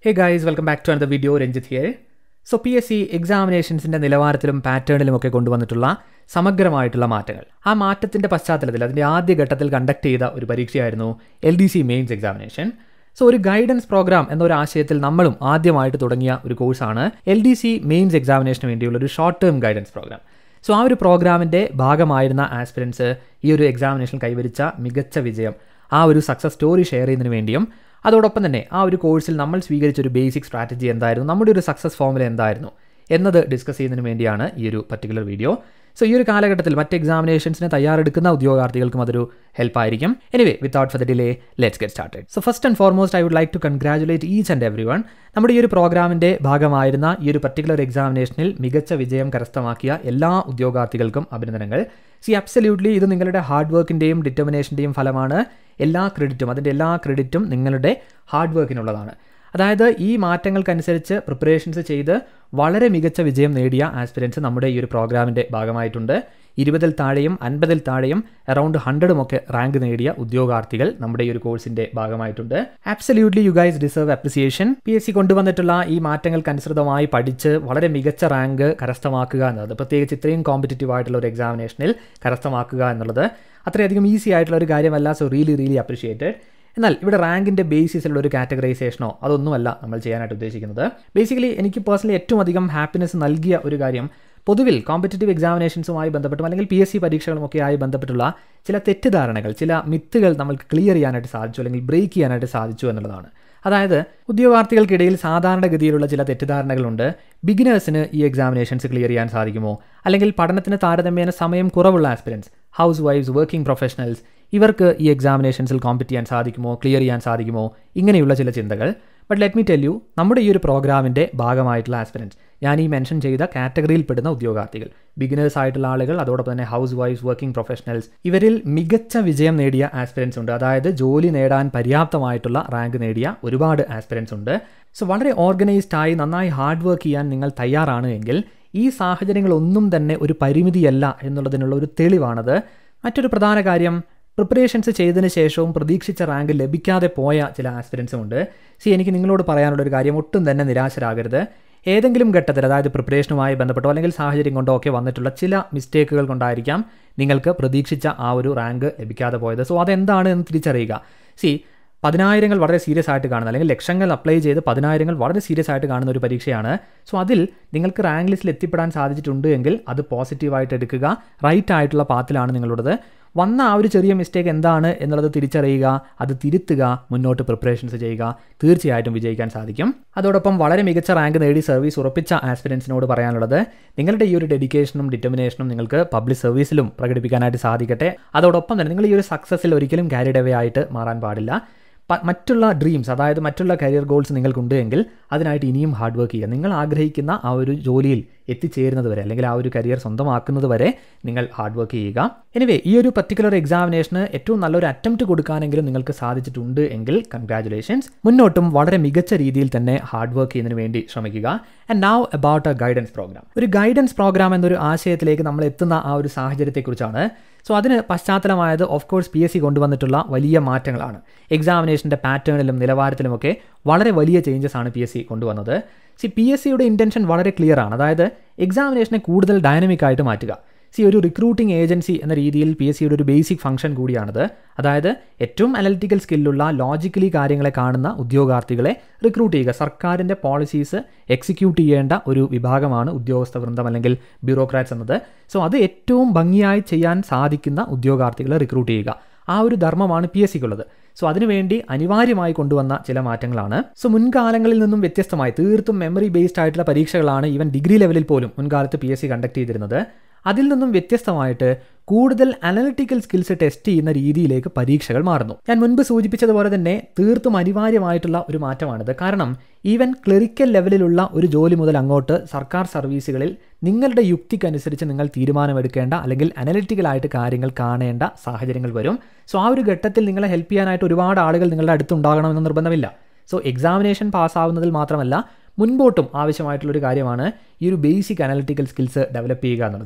hey guys welcome back to another video Ranjith here so P S C എക്സാമിനേഷൻസിൻ്റെ നിലവാരത്തിലും പാറ്റേണിലും ഒക്കെ കൊണ്ടുവന്നിട്ടുള്ള സമഗ്രമായിട്ടുള്ള മാറ്റങ്ങൾ ആ മാറ്റത്തിൻ്റെ പശ്ചാത്തലത്തിൽ അതിൻ്റെ ആദ്യ ഘട്ടത്തിൽ കണ്ടക്ട് ചെയ്ത ഒരു പരീക്ഷയായിരുന്നു L D C mains examination so ഒരു ഗൈഡൻസ് പ്രോഗ്രാം എന്നൊരു ആശയത്തിൽ നമ്മളും ആദ്യമായിട്ട് തുടങ്ങിയ ഒരു കോഴ്സാണ് എൽ ഡി സി മെയിൻസ് എക്സാമിനേഷന് വേണ്ടിയുള്ള ഒരു short term guidance programme so ആ ഒരു പ്രോഗ്രാമിൻ്റെ ഭാഗമായിരുന്ന ആസ്പിരൻസ് ഈ ഒരു എക്സാമിനേഷൻ കൈവരിച്ച മികച്ച വിജയം ആ ഒരു സക്സസ് സ്റ്റോറി ഷെയർ ചെയ്യുന്നതിന് വേണ്ടിയും അതോടൊപ്പം തന്നെ ആ ഒരു കോഴ്സിൽ നമ്മൾ സ്വീകരിച്ച ഒരു ബേസിക് സ്ട്രാറ്റജി എന്തായിരുന്നു നമ്മുടെ ഒരു സക്സസ് ഫോമുല എന്തായിരുന്നു എന്നത് ഡിസ്കസ് ചെയ്യുന്നതിന് വേണ്ടിയാണ് ഈ ഒരു പർട്ടിക്കുലർ വീഡിയോ സോ ഈ ഒരു കാലഘട്ടത്തിൽ മറ്റ് എക്സാമിനേഷൻസിന് തയ്യാറെടുക്കുന്ന ഉദ്യോഗാർത്ഥികൾക്കും അതൊരു ഹെൽപ്പ് ആയിരിക്കും anyway without for the delay let's get started so first and foremost I would like to congratulate each and every one നമ്മുടെ ഈ ഒരു പ്രോഗ്രാമിൻ്റെ ഭാഗമായിരുന്ന ഈ ഒരു പർട്ടിക്കുലർ എക്സാമിനേഷനിൽ മികച്ച വിജയം കരസ്ഥമാക്കിയ എല്ലാ ഉദ്യോഗാർത്ഥികൾക്കും അഭിനന്ദനങ്ങൾ സി അബ്സല്യൂട്ട്ലി ഇത് നിങ്ങളുടെ ഹാർഡ് വർക്കിൻ്റെയും ഡിറ്റർമിനേഷൻ്റെയും ഫലമാണ് എല്ലാ ക്രെഡിറ്റും അതിൻ്റെ എല്ലാ ക്രെഡിറ്റും നിങ്ങളുടെ ഹാർഡ് വർക്കിനുള്ളതാണ് അതായത് ഈ മാറ്റങ്ങൾക്കനുസരിച്ച് പ്രിപ്പറേഷൻസ് ചെയ്ത് വളരെ മികച്ച വിജയം നേടിയ ആസ്പിരൻസ് നമ്മുടെ ഈ ഒരു പ്രോഗ്രാമിൻ്റെ ഭാഗമായിട്ടുണ്ട് ഇരുപതിൽ താഴെയും അൻപതിൽ താഴെയും അറൗണ്ട് ഹൺഡ്രഡും ഒക്കെ റാങ്ക് നേടിയ ഉദ്യോഗാർത്ഥികൾ നമ്മുടെ ഈ ഒരു കോഴ്സിന്റെ ഭാഗമായിട്ടുണ്ട് absolutely you guys deserve appreciation P S C കൊണ്ടുവന്നിട്ടുള്ള ഈ മാറ്റങ്ങൾക്കനുസൃതമായി പഠിച്ച് വളരെ മികച്ച റാങ്ക് കരസ്ഥമാക്കുക എന്നത് പ്രത്യേകിച്ച് ഇത്രയും കോമ്പറ്റീറ്റീവ് ആയിട്ടുള്ള ഒരു എക്സാമിനേഷനിൽ കരസ്ഥമാക്കുക എന്നുള്ളത് അത്രയധികം ഈസി ആയിട്ടുള്ള ഒരു കാര്യമല്ല സോ റിയലി റിയലി അപ്രിഷിയേറ്റഡ് എന്നാൽ ഇവിടെ റാങ്കിൻ്റെ ബേസിസിലുള്ള ഒരു കാറ്റഗറൈസേഷനോ അതൊന്നുമല്ല നമ്മൾ ചെയ്യാനായിട്ട് ഉദ്ദേശിക്കുന്നത് ബേസിക്കലി എനിക്ക് പേഴ്സണലി ഏറ്റവും അധികം ഹാപ്പിനെസ് നൽകിയ ഒരു കാര്യം പൊതുവിൽ കോമ്പറ്റേറ്റീവ് എക്സാമിനേഷൻസുമായി ബന്ധപ്പെട്ടും അല്ലെങ്കിൽ പി എസ് സി പരീക്ഷകളുമൊക്കെ ആയി ബന്ധപ്പെട്ടുള്ള ചില തെറ്റിദ്ധാരണകൾ ചില മിത്തുകൾ നമ്മൾക്ക് ക്ലിയർ ചെയ്യാനായിട്ട് സാധിച്ചു അല്ലെങ്കിൽ ബ്രേക്ക് ചെയ്യാനായിട്ട് സാധിച്ചു എന്നുള്ളതാണ് അതായത് ഉദ്യോഗാർത്ഥികൾക്കിടയിൽ സാധാരണഗതിയിലുള്ള ചില തെറ്റിദ്ധാരണകളുണ്ട് ബിഗിനേഴ്സിന് ഈ എക്സാമിനേഷൻസ് ക്ലിയർ ചെയ്യാൻ സാധിക്കുമോ അല്ലെങ്കിൽ പഠനത്തിന് താരതമ്യേന സമയം കുറവുള്ള ആസ്പിരൻസ് ഹൗസ് വൈഫ്സ് വർക്കിംഗ് പ്രൊഫഷണൽസ് ഇവർക്ക് ഈ എക്സാമിനേഷൻസിൽ കോമ്പറ്റ് ചെയ്യാൻ സാധിക്കുമോ ക്ലിയർ ചെയ്യാൻ സാധിക്കുമോ ഇങ്ങനെയുള്ള ചില ചിന്തകൾ but let me tell you നമ്മുടെ ഈ ഒരു പ്രോഗ്രാമിൻ്റെ ഭാഗമായിട്ടുള്ള ആസ്പിരൻസ് ഞാൻ ഈ മെൻഷൻ ചെയ്ത കാറ്റഗറിയിൽപ്പെടുന്ന ഉദ്യോഗാർത്ഥികൾ ബിഗിനേഴ്സ് ആയിട്ടുള്ള ആളുകൾ അതോടൊപ്പം തന്നെ ഹൗസ് വൈഫ്സ് വർക്കിംഗ് പ്രൊഫഷണൽസ് ഇവരിൽ മികച്ച വിജയം നേടിയ ആസ്പിരൻസ് ഉണ്ട് അതായത് ജോലി നേടാൻ പര്യാപ്തമായിട്ടുള്ള റാങ്ക് നേടിയ ഒരുപാട് ആസ്പിരൻസ് ഉണ്ട് സോ വളരെ ഓർഗനൈസ്ഡ് ആയി നന്നായി ഹാർഡ് വർക്ക് ചെയ്യാൻ നിങ്ങൾ തയ്യാറാണ് എങ്കിൽ ഈ സാഹചര്യങ്ങളൊന്നും തന്നെ ഒരു പരിമിതിയല്ല എന്നുള്ളതിനുള്ള ഒരു തെളിവാണത് മറ്റൊരു പ്രധാന കാര്യം പ്രിപ്പറേഷൻസ് ചെയ്തതിന് ശേഷവും പ്രതീക്ഷിച്ച റാങ്ക് ലഭിക്കാതെ പോയ ചില ആസ്പിരൻസും ഉണ്ട് സി എനിക്ക് നിങ്ങളോട് പറയാനുള്ള ഒരു കാര്യം ഒട്ടും തന്നെ നിരാശരാകരുത് ഏതെങ്കിലും ഘട്ടത്തിൽ അതായത് പ്രിപ്പറേഷനുമായി ബന്ധപ്പെട്ടോ അല്ലെങ്കിൽ സാഹചര്യം കൊണ്ടോ ഒക്കെ വന്നിട്ടുള്ള ചില മിസ്റ്റേക്കുകൾ കൊണ്ടായിരിക്കാം നിങ്ങൾക്ക് പ്രതീക്ഷിച്ച ആ ഒരു റാങ്ക് ലഭിക്കാതെ പോയത് സോ അതെന്താണ് എന്ന് തിരിച്ചറിയുക സി പതിനായിരങ്ങൾ വളരെ സീരിയസ് ആയിട്ട് കാണുന്ന അല്ലെങ്കിൽ ലക്ഷങ്ങൾ അപ്ലൈ ചെയ്ത് പതിനായിരങ്ങൾ വളരെ സീരിയസ് ആയിട്ട് കാണുന്ന ഒരു പരീക്ഷയാണ് സോ അതിൽ നിങ്ങൾക്ക് റാങ്ക് ലിസ്റ്റിൽ എത്തിപ്പെടാൻ സാധിച്ചിട്ടുണ്ട് എങ്കിൽ അത് പോസിറ്റീവായിട്ട് എടുക്കുക റൈറ്റ് ആയിട്ടുള്ള പാത്തിലാണ് നിങ്ങളുടേത് വന്ന ആ ഒരു ചെറിയ മിസ്റ്റേക്ക് എന്താണ് എന്നുള്ളത് തിരിച്ചറിയുക അത് തിരുത്തുക മുന്നോട്ട് പ്രിപ്പറേഷൻസ് ചെയ്യുക തീർച്ചയായിട്ടും വിജയിക്കാൻ സാധിക്കും അതോടൊപ്പം വളരെ മികച്ച റാങ്ക് നേടി സർവീസ് ഉറപ്പിച്ച ആസ്പിരൻസിനോട് പറയാനുള്ളത് നിങ്ങളുടെ ഈ ഒരു ഡെഡിക്കേഷനും ഡിറ്റർമിനേഷനും നിങ്ങൾക്ക് പബ്ലിക് സർവീസിലും പ്രകടിപ്പിക്കാനായിട്ട് സാധിക്കട്ടെ അതോടൊപ്പം തന്നെ നിങ്ങൾ ഈ ഒരു സക്സസ്സിൽ ഒരിക്കലും ക്യാരിഡ് അവേ ആയിട്ട് മാറാൻ പാടില്ല മറ്റുള്ള ഡ്രീംസ് അതായത് മറ്റുള്ള കരിയർ ഗോൾസ് നിങ്ങൾക്കുണ്ട് എങ്കിൽ അതിനായിട്ട് ഇനിയും ഹാർഡ് വർക്ക് ചെയ്യുക നിങ്ങൾ ആഗ്രഹിക്കുന്ന ആ ഒരു ജോലിയിൽ എത്തിച്ചേരുന്നത് വരെ അല്ലെങ്കിൽ ആ ഒരു കരിയർ സ്വന്തമാക്കുന്നത് വരെ നിങ്ങൾ ഹാർഡ് വർക്ക് ചെയ്യുക എനിവേ ഈ ഒരു പർട്ടിക്കുലർ എക്സാമിനേഷന് ഏറ്റവും നല്ലൊരു അറ്റംപ്റ്റ് കൊടുക്കാനെങ്കിലും നിങ്ങൾക്ക് സാധിച്ചിട്ടുണ്ട് എങ്കിൽ കൺഗ്രാറ്റുലേഷൻസ് മുന്നോട്ടും വളരെ മികച്ച രീതിയിൽ തന്നെ ഹാർഡ് വർക്ക് ചെയ്യുന്നതിന് വേണ്ടി ശ്രമിക്കുക and now about a guidance programme ഒരു ഗൈഡൻസ് പ്രോഗ്രാം എന്നൊരു ആശയത്തിലേക്ക് നമ്മൾ എത്തുന്ന ആ ഒരു സാഹചര്യത്തെക്കുറിച്ചാണ് സോ അതിന് പശ്ചാത്തലമായത് of course P S C കൊണ്ടുവന്നിട്ടുള്ള വലിയ മാറ്റങ്ങളാണ് എക്സാമിനേഷൻ്റെ പാറ്റേണിലും നിലവാരത്തിലുമൊക്കെ വളരെ വലിയ ചേഞ്ചസ് ആണ് പി എസ് സി കൊണ്ടുവന്നത് സി പി എസ് സിയുടെ ഇൻറ്റൻഷൻ വളരെ ക്ലിയർ ആണ് അതായത് എക്സാമിനേഷനെ കൂടുതൽ ഡൈനമിക് ആയിട്ട് മാറ്റുക സി ഒരു റിക്രൂട്ടിംഗ് ഏജൻസി എന്ന രീതിയിൽ പി എസ് സിയുടെ ഒരു ബേസിക് ഫംഗ്ഷൻ കൂടിയാണത് അതായത് ഏറ്റവും അനലിറ്റിക്കൽ സ്കില്ലുള്ള ലോജിക്കലി കാര്യങ്ങളെ കാണുന്ന ഉദ്യോഗാർത്ഥികളെ റിക്രൂട്ട് ചെയ്യുക സർക്കാരിൻ്റെ പോളിസീസ് എക്സിക്യൂട്ട് ചെയ്യേണ്ട ഒരു വിഭാഗമാണ് ഉദ്യോഗസ്ഥ വൃന്ദം അല്ലെങ്കിൽ ബ്യൂറോക്രാറ്റ്സ് എന്നത് സോ അത് ഏറ്റവും ഭംഗിയായി ചെയ്യാൻ സാധിക്കുന്ന ഉദ്യോഗാർത്ഥികളെ റിക്രൂട്ട് ചെയ്യുക ആ ഒരു ധർമ്മമാണ് പി എസ് സിക്കുള്ളത് സോ അതിനുവേണ്ടി അനിവാര്യമായി കൊണ്ടുവന്ന ചില മാറ്റങ്ങളാണ് സോ മുൻകാലങ്ങളിൽ നിന്നും വ്യത്യസ്തമായി തീർത്തും മെമ്മറി ബേസ്ഡ് ആയിട്ടുള്ള പരീക്ഷകളാണ് ഈവൻ ഡിഗ്രി ലെവലിൽ പോലും മുൻകാലത്ത് പി എസ് സി കണ്ടക്ട് ചെയ്തിരുന്നത് അതിൽ നിന്നും വ്യത്യസ്തമായിട്ട് കൂടുതൽ അനലിറ്റിക്കൽ സ്കിൽസ് ടെസ്റ്റ് ചെയ്യുന്ന രീതിയിലേക്ക് പരീക്ഷകൾ മാറുന്നു ഞാൻ മുൻപ് സൂചിപ്പിച്ചതുപോലെ തന്നെ തീർത്തും അനിവാര്യമായിട്ടുള്ള ഒരു മാറ്റമാണിത് കാരണം ഈവൻ ക്ലറിക്കൽ ലെവലിലുള്ള ഒരു ജോലി മുതൽ അങ്ങോട്ട് സർക്കാർ സർവീസുകളിൽ നിങ്ങളുടെ യുക്തിക്കനുസരിച്ച് നിങ്ങൾ തീരുമാനമെടുക്കേണ്ട അല്ലെങ്കിൽ അനലിറ്റിക്കലായിട്ട് കാര്യങ്ങൾ കാണേണ്ട സാഹചര്യങ്ങൾ വരും സോ ആ ഒരു ഘട്ടത്തിൽ നിങ്ങളെ ഹെൽപ്പ് ചെയ്യാനായിട്ട് ഒരുപാട് ആളുകൾ നിങ്ങളുടെ അടുത്തുണ്ടാകണമെന്ന് നിർബന്ധമില്ല സോ എക്സാമിനേഷൻ പാസ്സാവുന്നതിൽ മാത്രമല്ല മുൻപോട്ടും ആവശ്യമായിട്ടുള്ളൊരു കാര്യമാണ് ഈ ഒരു ബേസിക് അനലിറ്റിക്കൽ സ്കിൽസ് ഡെവലപ്പ് ചെയ്യുക എന്നുള്ളത്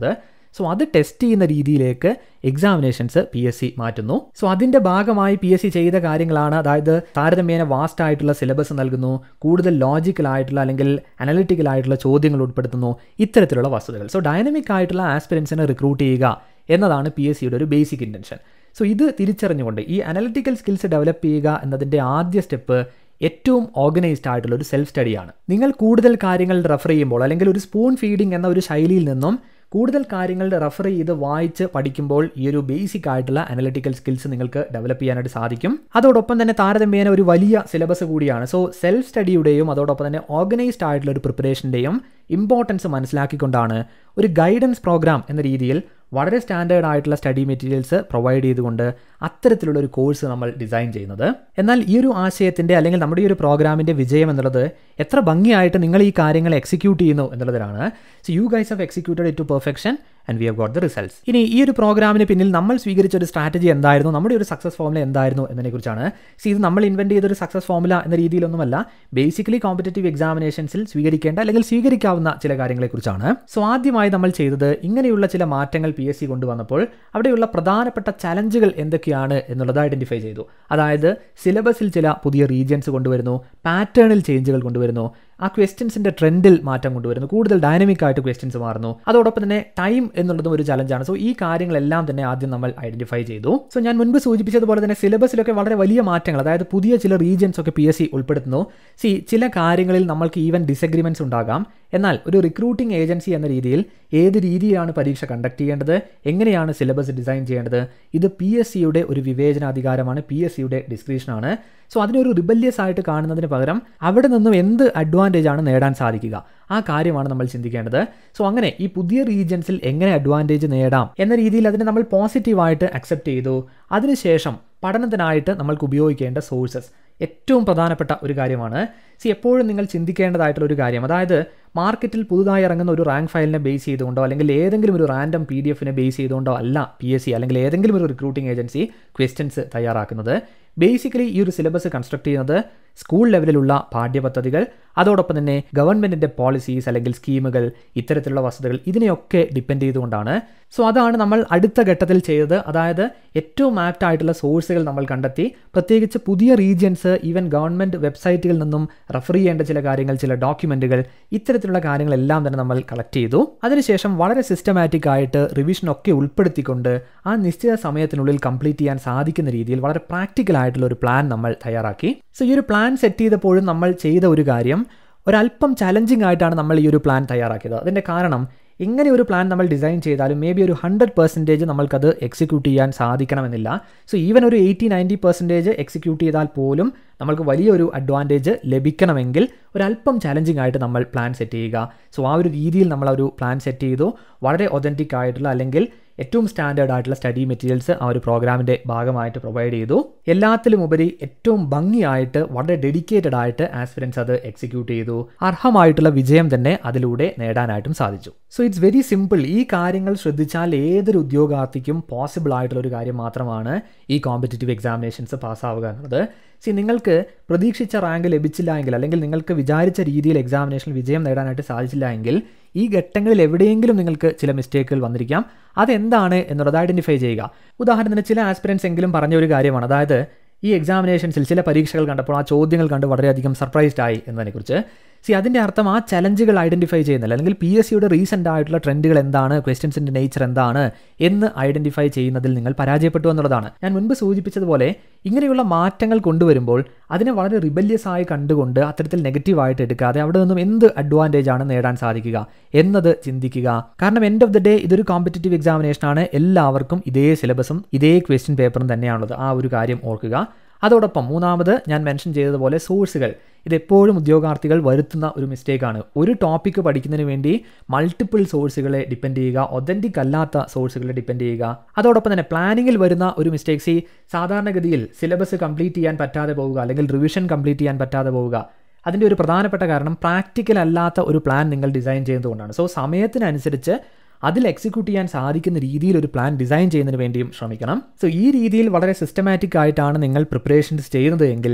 സോ അത് ടെസ്റ്റ് ചെയ്യുന്ന രീതിയിലേക്ക് എക്സാമിനേഷൻസ് പി എസ് സി മാറ്റുന്നു സോ അതിൻ്റെ ഭാഗമായി പി എസ് സി ചെയ്ത കാര്യങ്ങളാണ് അതായത് താരതമ്യേന വാസ്റ്റ് ആയിട്ടുള്ള സിലബസ് നൽകുന്നു കൂടുതൽ ലോജിക്കൽ ആയിട്ടുള്ള അല്ലെങ്കിൽ അനലിറ്റിക്കൽ ആയിട്ടുള്ള ചോദ്യങ്ങൾ ഉൾപ്പെടുത്തുന്നു ഇത്തരത്തിലുള്ള വസ്തുതകൾ സോ ഡൈനമിക് ആയിട്ടുള്ള ആസ്പിരൻസിനെ റിക്രൂട്ട് ചെയ്യുക എന്നതാണ് പി എസ് സിയുടെ ഒരു ബേസിക് ഇൻറ്റൻഷൻ സോ ഇത് തിരിച്ചറിഞ്ഞുകൊണ്ട് ഈ അനലിറ്റിക്കൽ സ്കിൽസ് ഡെവലപ്പ് ചെയ്യുക എന്നതിൻ്റെ ആദ്യ സ്റ്റെപ്പ് ഏറ്റവും ഓർഗനൈസ്ഡ് ആയിട്ടുള്ള ഒരു സെൽഫ് സ്റ്റഡിയാണ് നിങ്ങൾ കൂടുതൽ കാര്യങ്ങൾ റെഫർ ചെയ്യുമ്പോൾ അല്ലെങ്കിൽ ഒരു സ്പൂൺ ഫീഡിംഗ് എന്ന ഒരു ശൈലിയിൽ നിന്നും കൂടുതൽ കാര്യങ്ങൾ റെഫർ ചെയ്ത് വായിച്ച് പഠിക്കുമ്പോൾ ഈ ഒരു ബേസിക് ആയിട്ടുള്ള അനലിറ്റിക്കൽ സ്കിൽസ് നിങ്ങൾക്ക് ഡെവലപ്പ് ചെയ്യാനായിട്ട് സാധിക്കും അതോടൊപ്പം തന്നെ താരതമ്യേന ഒരു വലിയ സിലബസ് കൂടിയാണ് സോ സെൽഫ് സ്റ്റഡിയുടെയും അതോടൊപ്പം തന്നെ ഓർഗനൈസ്ഡ് ആയിട്ടുള്ള ഒരു പ്രിപ്പറേഷൻ്റെയും ഇമ്പോർട്ടൻസ് മനസ്സിലാക്കിക്കൊണ്ടാണ് ഒരു ഗൈഡൻസ് പ്രോഗ്രാം എന്ന രീതിയിൽ വളരെ സ്റ്റാൻഡേർഡ് ആയിട്ടുള്ള സ്റ്റഡി മെറ്റീരിയൽസ് പ്രൊവൈഡ് ചെയ്തുകൊണ്ട് അത്തരത്തിലുള്ള ഒരു കോഴ്സ് നമ്മൾ ഡിസൈൻ ചെയ്യുന്നത് എന്നാൽ ഈ ഒരു ആശയത്തിൻ്റെ അല്ലെങ്കിൽ നമ്മുടെ ഈ ഒരു പ്രോഗ്രാമിൻ്റെ വിജയം എന്നുള്ളത് എത്ര ഭംഗിയായിട്ട് നിങ്ങൾ ഈ കാര്യങ്ങൾ എക്സിക്യൂട്ട് ചെയ്യുന്നു എന്നുള്ളതിലാണ് so you guys have executed it to perfection and we have got the results ഇനി ഈ ഒരു പ്രോഗ്രാമിന് പിന്നിൽ നമ്മൾ സ്വീകരിച്ച ഒരു സ്ട്രാറ്റജി എന്തായിരുന്നു നമ്മുടെ ഒരു സക്സസ് ഫോമുല എന്തായിരുന്നു എന്നതിനെക്കുറിച്ചാണ് സി ഇത് നമ്മൾ ഇൻവെൻറ്റ് ചെയ്തൊരു സക്സസ് ഫോമുല എന്ന രീതിയിലൊന്നുമല്ല ബേസിക്കലി കോമ്പറ്റേറ്റീവ് എക്സാമിനേഷൻസിൽ സ്വീകരിക്കേണ്ട അല്ലെങ്കിൽ സ്വീകരിക്കാവുന്ന ചില കാര്യങ്ങളെക്കുറിച്ചാണ് സോ ആദ്യമായി നമ്മൾ ചെയ്തത് ഇങ്ങനെയുള്ള ചില മാറ്റങ്ങൾ പി എസ് സി കൊണ്ടുവന്നപ്പോൾ അവിടെയുള്ള പ്രധാനപ്പെട്ട ചലഞ്ചുകൾ എന്തൊക്കെയാണ് എന്നുള്ളത് ഐഡന്റിഫൈ ചെയ്തു അതായത് സിലബസിൽ ചില പുതിയ റീജിയൻസ് കൊണ്ടുവരുന്നു പാറ്റേണിൽ ചേഞ്ചുകൾ കൊണ്ടുവരുന്നു ആ ക്വസ്റ്റ്യൻസിന്റെ ട്രെൻഡിൽ മാറ്റം കൊണ്ടുവരുന്നു കൂടുതൽ ഡൈനമിക് ആയിട്ട് ക്വസ്റ്റ്യൻസ് മാറുന്നു അതോടൊപ്പം തന്നെ ടൈം എന്നുള്ളതും ഒരു ചലഞ്ചാണ് സോ ഈ കാര്യങ്ങളെല്ലാം തന്നെ ആദ്യം നമ്മൾ ഐഡന്റിഫൈ ചെയ്തു സോ ഞാൻ മുൻപ് സൂചിപ്പിച്ചതുപോലെ തന്നെ സിലബസിലൊക്കെ വളരെ വലിയ മാറ്റങ്ങൾ അതായത് പുതിയ ചില റീജിയൻസ് ഒക്കെ പി എസ് സി ഉൾപ്പെടുത്തുന്നു സി ചില കാര്യങ്ങളിൽ നമ്മൾക്ക് ഈവൻ ഡിസഗ്രിമെന്റ്സ് ഉണ്ടാകാം എന്നാൽ ഒരു റിക്രൂട്ടിംഗ് ഏജൻസി എന്ന രീതിയിൽ ഏത് രീതിയിലാണ് പരീക്ഷ കണ്ടക്ട് ചെയ്യേണ്ടത് എങ്ങനെയാണ് സിലബസ് ഡിസൈൻ ചെയ്യേണ്ടത് ഇത് പി എസ് സിയുടെ ഒരു വിവേചനാധികാരമാണ് പി എസ് സിയുടെ ഡിസ്ക്രിപ്ഷനാണ് സോ അതിനൊരു റിബല്യസ് ആയിട്ട് കാണുന്നതിന് പകരം അവിടെ നിന്നും എന്ത് അഡ്വാൻറ്റേജ് ആണ് നേടാൻ സാധിക്കുക ആ കാര്യമാണ് നമ്മൾ ചിന്തിക്കേണ്ടത് സോ അങ്ങനെ ഈ പുതിയ റീജിയൻസിൽ എങ്ങനെ അഡ്വാൻറ്റേജ് നേടാം എന്ന രീതിയിൽ അതിനെ നമ്മൾ പോസിറ്റീവായിട്ട് അക്സെപ്റ്റ് ചെയ്തു അതിനുശേഷം പഠനത്തിനായിട്ട് നമ്മൾക്ക് ഉപയോഗിക്കേണ്ട സോഴ്സസ് ഏറ്റവും പ്രധാനപ്പെട്ട ഒരു കാര്യമാണ് സി എപ്പോഴും നിങ്ങൾ ചിന്തിക്കേണ്ടതായിട്ടുള്ള ഒരു കാര്യം അതായത് മാർക്കറ്റിൽ പുതുതായി ഇറങ്ങുന്ന ഒരു റാങ്ക് ഫയലിനെ ബേസ് ചെയ്തുകൊണ്ടോ അല്ലെങ്കിൽ ഏതെങ്കിലും ഒരു റാൻഡം പി ഡി എഫിനെ ബേസ് ചെയ്തുകൊണ്ടോ അല്ല പി എസ് സി അല്ലെങ്കിൽ ഏതെങ്കിലും ഒരു റിക്രൂട്ടിംഗ് ഏജൻസി ക്വസ്റ്റ്യൻസ് തയ്യാറാക്കുന്നത് ബേസിക്കലി ഈ ഒരു സിലബസ് കൺസ്ട്രക്ട് ചെയ്യുന്നത് സ്കൂൾ ലെവലിലുള്ള പാഠ്യപദ്ധതികൾ അതോടൊപ്പം തന്നെ ഗവൺമെൻറ്റിൻ്റെ പോളിസീസ് അല്ലെങ്കിൽ സ്കീമുകൾ ഇത്തരത്തിലുള്ള വസ്തുതകൾ ഇതിനെയൊക്കെ ഡിപ്പെൻഡ് ചെയ്തുകൊണ്ടാണ് സോ അതാണ് നമ്മൾ അടുത്ത ഘട്ടത്തിൽ ചെയ്തത് അതായത് ഏറ്റവും ആപ്റ്റ് ആയിട്ടുള്ള സോഴ്സുകൾ നമ്മൾ കണ്ടെത്തി പ്രത്യേകിച്ച് പുതിയ റീജിയൻസ് ഈവൻ ഗവൺമെൻറ് വെബ്സൈറ്റുകളിൽ നിന്നും റെഫർ ചെയ്യേണ്ട ചില കാര്യങ്ങൾ ചില ഡോക്യുമെൻറ്റുകൾ ഇത്തരത്തിലുള്ള കാര്യങ്ങളെല്ലാം തന്നെ നമ്മൾ കളക്ട് ചെയ്തു അതിനുശേഷം വളരെ സിസ്റ്റമാറ്റിക് ആയിട്ട് റിവിഷനൊക്കെ ഉൾപ്പെടുത്തിക്കൊണ്ട് ആ നിശ്ചിത സമയത്തിനുള്ളിൽ കംപ്ലീറ്റ് ചെയ്യാൻ സാധിക്കുന്ന രീതിയിൽ വളരെ പ്രാക്ടിക്കൽ ആയിട്ടുള്ള ഒരു പ്ലാൻ നമ്മൾ തയ്യാറാക്കി സോ ഈ ഒരു പ്ലാൻ സെറ്റ് ചെയ്തപ്പോഴും നമ്മൾ ചെയ്ത ഒരു കാര്യം ഒരല്പം ചലഞ്ചിങ് ആയിട്ടാണ് നമ്മൾ ഈ ഒരു പ്ലാൻ തയ്യാറാക്കിയത് അതിൻ്റെ കാരണം ഇങ്ങനെ ഒരു പ്ലാൻ നമ്മൾ ഡിസൈൻ ചെയ്താലും മേ ബി ഒരു ഹൺഡ്രഡ് പെർസെൻറ്റേജ് നമ്മൾക്കത് എക്സിക്യൂട്ട് ചെയ്യാൻ സാധിക്കണമെന്നില്ല സോ ഈവൻ ഒരു എയ്റ്റി നയൻറ്റി പെർസെൻറ്റേജ് എക്സിക്യൂട്ട് ചെയ്താൽ പോലും നമ്മൾക്ക് വലിയൊരു അഡ്വാൻറ്റേജ് ലഭിക്കണമെങ്കിൽ ഒരല്പം ചലഞ്ചിങ് ആയിട്ട് നമ്മൾ പ്ലാൻ സെറ്റ് ചെയ്യുക സോ ആ ഒരു രീതിയിൽ നമ്മൾ ഒരു പ്ലാൻ സെറ്റ് ചെയ്തു വളരെ ഒതൻറ്റിക് ആയിട്ടുള്ള അല്ലെങ്കിൽ ഏറ്റവും സ്റ്റാൻഡേർഡ് ആയിട്ടുള്ള സ്റ്റഡി മെറ്റീരിയൽസ് ആ ഒരു പ്രോഗ്രാമിൻ്റെ ഭാഗമായിട്ട് പ്രൊവൈഡ് ചെയ്തു എല്ലാത്തിലും ഉപരി ഏറ്റവും ഭംഗിയായിട്ട് വളരെ ഡെഡിക്കേറ്റഡ് ആയിട്ട് ആസ്പിരൻസ് അത് എക്സിക്യൂട്ട് ചെയ്തു അർഹമായിട്ടുള്ള വിജയം തന്നെ അതിലൂടെ നേടാനായിട്ടും സാധിച്ചു സോ ഇറ്റ്സ് വെരി സിമ്പിൾ ഈ കാര്യങ്ങൾ ശ്രദ്ധിച്ചാൽ ഏതൊരു ഉദ്യോഗാർത്ഥിക്കും പോസിബിൾ ആയിട്ടുള്ള ഒരു കാര്യം മാത്രമാണ് ഈ കോമ്പറ്റേറ്റീവ് എക്സാമിനേഷൻസ് പാസ്സാവുക എന്നുള്ളത് സി നിങ്ങൾക്ക് പ്രതീക്ഷിച്ച റാങ്ക് ലഭിച്ചില്ല എങ്കിൽ അല്ലെങ്കിൽ നിങ്ങൾക്ക് വിചാരിച്ച രീതിയിൽ എക്സാമിനേഷനിൽ വിജയം നേടാനായിട്ട് സാധിച്ചില്ല എങ്കിൽ ഈ ഘട്ടങ്ങളിൽ എവിടെയെങ്കിലും നിങ്ങൾക്ക് ചില മിസ്റ്റേക്കുകൾ വന്നിരിക്കാം അതെന്താണ് എന്നുള്ളത് ഐഡൻറ്റിഫൈ ചെയ്യുക ഉദാഹരണത്തിന് ചില ആസ്പിരൻസ് എങ്കിലും പറഞ്ഞ ഒരു കാര്യമാണ് അതായത് ഈ എക്സാമിനേഷൻസിൽ ചില പരീക്ഷകൾ കണ്ടപ്പോൾ ആ ചോദ്യങ്ങൾ കണ്ട് വളരെയധികം സർപ്രൈസ്ഡ് ആയി എന്നതിനെക്കുറിച്ച് സി അതിൻ്റെ അർത്ഥം ആ ചലഞ്ചുകൾ ഐഡൻറ്റിഫൈ ചെയ്യുന്നില്ല അല്ലെങ്കിൽ പി എസ് സിയുടെ റീസെൻ്റ് ആയിട്ടുള്ള ട്രെൻഡുകൾ എന്താണ് ക്വസ്റ്റ്യൻസിൻ്റെ നേച്ചർ എന്താണ് എന്ന് ഐഡൻറ്റിഫൈ ചെയ്യുന്നതിൽ നിങ്ങൾ പരാജയപ്പെട്ടു എന്നുള്ളതാണ് ഞാൻ മുൻപ് സൂചിപ്പിച്ചതുപോലെ ഇങ്ങനെയുള്ള മാറ്റങ്ങൾ കൊണ്ടുവരുമ്പോൾ അതിനെ വളരെ റിബല്യസ് ആയി കണ്ടുകൊണ്ട് അത്തരത്തിൽ നെഗറ്റീവായിട്ട് എടുക്കാതെ അവിടെ നിന്നും എന്ത് അഡ്വാൻറ്റേജ് ആണ് നേടാൻ സാധിക്കുക എന്നത് ചിന്തിക്കുക കാരണം എൻഡ് ഓഫ് ദി ഡേ ഇതൊരു കോമ്പറ്റേറ്റീവ് എക്സാമിനേഷൻ ആണ് എല്ലാവർക്കും ഇതേ സിലബസും ഇതേ ക്വസ്റ്റ്യൻ പേപ്പറും തന്നെയാണുള്ളത് ആ ഒരു കാര്യം ഓർക്കുക അതോടൊപ്പം മൂന്നാമത് ഞാൻ മെൻഷൻ ചെയ്തതുപോലെ സോഴ്സുകൾ ഇതെപ്പോഴും ഉദ്യോഗാർത്ഥികൾ വരുത്തുന്ന ഒരു മിസ്റ്റേക്കാണ് ഒരു ടോപ്പിക്ക് പഠിക്കുന്നതിന് വേണ്ടി മൾട്ടിപ്പിൾ സോഴ്സുകളെ ഡിപ്പെൻഡ് ചെയ്യുക ഒതൻറ്റിക് അല്ലാത്ത സോഴ്സുകളെ ഡിപ്പെൻഡ് ചെയ്യുക അതോടൊപ്പം തന്നെ പ്ലാനിങ്ങിൽ വരുന്ന ഒരു മിസ്റ്റേക്സ് ഈ സാധാരണഗതിയിൽ സിലബസ് കംപ്ലീറ്റ് ചെയ്യാൻ പറ്റാതെ പോവുക അല്ലെങ്കിൽ റിവിഷൻ കംപ്ലീറ്റ് ചെയ്യാൻ പറ്റാതെ പോവുക അതിൻ്റെ ഒരു പ്രധാനപ്പെട്ട കാരണം പ്രാക്ടിക്കൽ അല്ലാത്ത ഒരു പ്ലാൻ നിങ്ങൾ ഡിസൈൻ ചെയ്യുന്നതുകൊണ്ടാണ് സോ സമയത്തിനനുസരിച്ച് അതിൽ എക്സിക്യൂട്ട് ചെയ്യാൻ സാധിക്കുന്ന രീതിയിൽ ഒരു പ്ലാൻ ഡിസൈൻ ചെയ്യുന്നതിന് വേണ്ടിയും ശ്രമിക്കണം സോ ഈ രീതിയിൽ വളരെ സിസ്റ്റമാറ്റിക് ആയിട്ടാണ് നിങ്ങൾ പ്രിപ്പറേഷൻസ് ചെയ്യുന്നത് എങ്കിൽ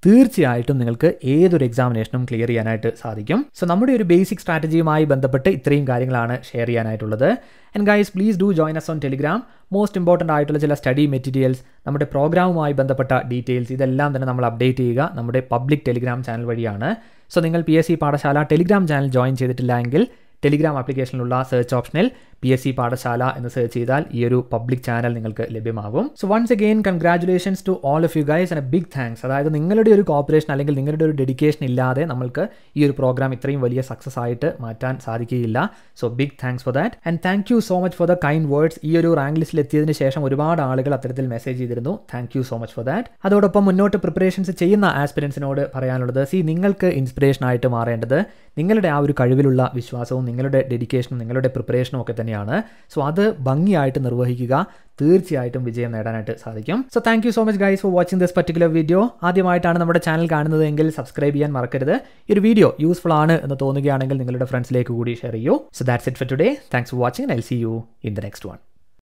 തീർച്ചയായിട്ടും നിങ്ങൾക്ക് ഏതൊരു എക്സാമിനേഷനും ക്ലിയർ ചെയ്യാനായിട്ട് സാധിക്കും സോ നമ്മുടെ ഒരു ബേസിക് സ്ട്രാറ്റജിയുമായി ബന്ധപ്പെട്ട് ഇത്രയും കാര്യങ്ങളാണ് ഷെയർ ചെയ്യാനായിട്ടുള്ളത് and guys please do join us on Telegram most important ആയിട്ടുള്ള ചില സ്റ്റഡി മെറ്റീരിയൽസ് നമ്മുടെ പ്രോഗ്രാമുമായി ബന്ധപ്പെട്ട ഡീറ്റെയിൽസ് ഇതെല്ലാം തന്നെ നമ്മൾ അപ്ഡേറ്റ് ചെയ്യുക നമ്മുടെ പബ്ലിക് ടെലിഗ്രാം ചാനൽ വഴിയാണ് സോ നിങ്ങൾ P S C Pathashala Telegram channel join ചെയ്തിട്ടില്ല എങ്കിൽ ടെലിഗ്രാം ആപ്ലിക്കേഷനിലുള്ള സെർച്ച് ഓപ്ഷനിൽ പി എസ് സി പാഠശാല എന്ന് സെർച്ച് ചെയ്താൽ ഈ ഒരു പബ്ലിക് ചാനൽ നിങ്ങൾക്ക് ലഭ്യമാകും so once again congratulations to all of you guys and a big thanks അതായത് നിങ്ങളുടെ ഒരു കോപ്പറേഷൻ അല്ലെങ്കിൽ നിങ്ങളുടെ ഒരു ഡെഡിക്കേഷൻ ഇല്ലാതെ നമ്മൾക്ക് ഈ ഒരു പ്രോഗ്രാം ഇത്രയും വലിയ സക്സസ് ആയിട്ട് മാറ്റാൻ സാധിക്കുകയില്ല so big thanks for that and thank you so much for the kind words ഈ ഒരു റാങ്ക് ലിസ്റ്റിൽ എത്തിയതിന് ശേഷം ഒരുപാട് ആളുകൾ അത്തരത്തിൽ മെസ്സേജ് ചെയ്തിരുന്നു thank you so much for that അതോടൊപ്പം മുന്നോട്ട് പ്രിപ്പറേഷൻസ് ചെയ്യുന്ന ആസ്പിരൻസിനോട് പറയാനുള്ളത് സി നിങ്ങൾക്ക് ഇൻസ്പിറേഷൻ ആയിട്ട് മാറേണ്ടത് നിങ്ങളുടെ ആ ഒരു കഴിവിലുള്ള വിശ്വാസവും നിങ്ങളുടെ ഡെഡിക്കേഷനും നിങ്ങളുടെ പ്രിപ്പറേഷനും ഒക്കെ തന്നെയാണ് സോ അത് ഭംഗിയായിട്ട് നിർവഹിക്കുക തീർച്ചയായിട്ടും വിജയം നേടാനായിട്ട് സാധിക്കും so thank you so much guys for watching this particular video ആദ്യമായിട്ടാണ് നമ്മുടെ ചാനൽ കാണുന്നത് എങ്കിൽ സബ്സ്ക്രൈബ് ചെയ്യാൻ മറക്കരുത് ഈ ഒരു വീഡിയോ യൂസ്ഫുൾ ആണ് എന്ന് തോന്നുകയാണെങ്കിൽ നിങ്ങളുടെ ഫ്രണ്ട്സിലേക്ക് കൂടി ഷെയർ ചെയ്യൂ so that's it for today thanks for watching I see you in the next one